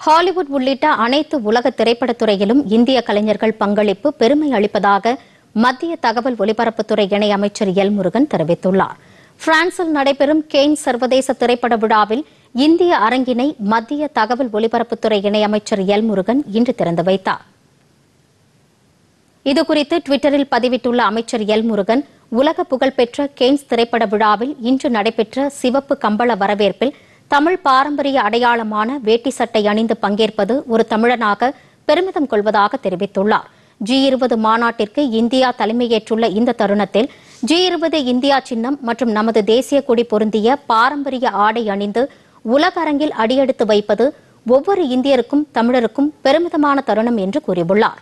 Hollywood உள்ளிட்ட அனைத்து உலக திரைப்படத் துறையிலும் இந்திய கலைஞர்கள் பங்களிப்பு பெருமை அளிப்பதாக மத்திய தகவல் ஒலிபரப்புத்துறை இணை அமைச்சர் எல் முருகன் தெரிவித்துள்ளார் பிரான்சில் நடைபெறும் கெய்ன் சர்வதேச திரைப்பட விழாவில் இந்திய அரங்கினை மத்திய தகவல் ஒலிபரப்புத்துறை இணை அமைச்சர் எல் முருகன் இன்று திறந்து வைத்தார் இதுகுறித்து டுவிட்டரில் பதிவிட்டுள்ள அமைச்சர் எல் முருகன் உலக புகழ்பெற்ற கெய்ன்ஸ் திரைப்பட விழாவில் இன்று நடைபெற்ற சிவப்பு கம்பள வரவேற்பில் தமிழ் பாரம்பரிய அடையாளமான வேட்டி சட்டை அணிந்து பங்கேற்பது ஒரு தமிழனாக பெருமிதம் கொள்வதாக தெரிவித்துள்ளார் ஜி இருபது மாநாட்டிற்கு இந்தியா தலைமையேற்றுள்ள இந்த தருணத்தில் ஜி இருபது இந்தியா சின்னம் மற்றும் நமது தேசிய கொடி பொருந்திய பாரம்பரிய ஆடை அணிந்து உலக அரங்கில் அடியெடுத்து வைப்பது ஒவ்வொரு இந்தியருக்கும் தமிழருக்கும் பெருமிதமான தருணம் என்று கூறியுள்ளார்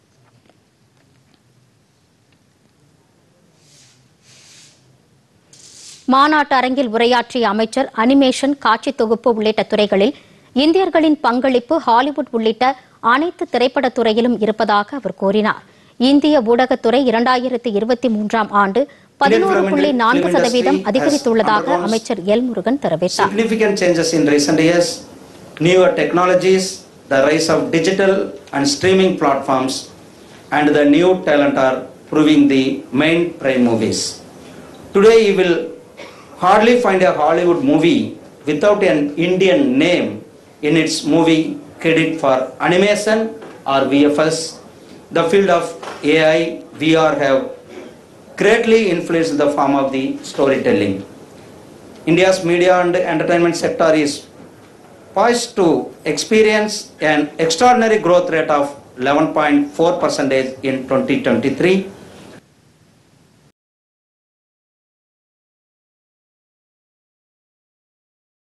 மாநாட்டு அரங்கில் உரையாற்றிய அமைச்சர் அனிமேஷன் காட்சி தொகுப்பு உள்ளிட்ட துறைகளில் இந்தியர்களின் பங்களிப்பு ஹாலிவுட் உள்ளிட்ட அனைத்து திரைப்படத் துறையிலும் இருப்பதாக அவர் கூறினார் இந்திய ஊடகத்துறை இரண்டாயிரத்தி இருபத்தி மூன்றாம் ஆண்டு பதினோரு புள்ளி நான்கு சதவீதம் அதிகரித்துள்ளதாக அமைச்சர் எல் முருகன் தெரிவித்தார் Significant changes in recent years, newer technologies, the rise of digital and streaming platforms, and the new talent are proving the mainstream movies. Today, you will hardly find a Hollywood movie without an Indian name in its movie credit for animation or VFS. The field of AI, VR have greatly influenced the form of the storytelling. India's media and entertainment sector is poised to experience an extraordinary growth rate of 11.4 percentage in 2023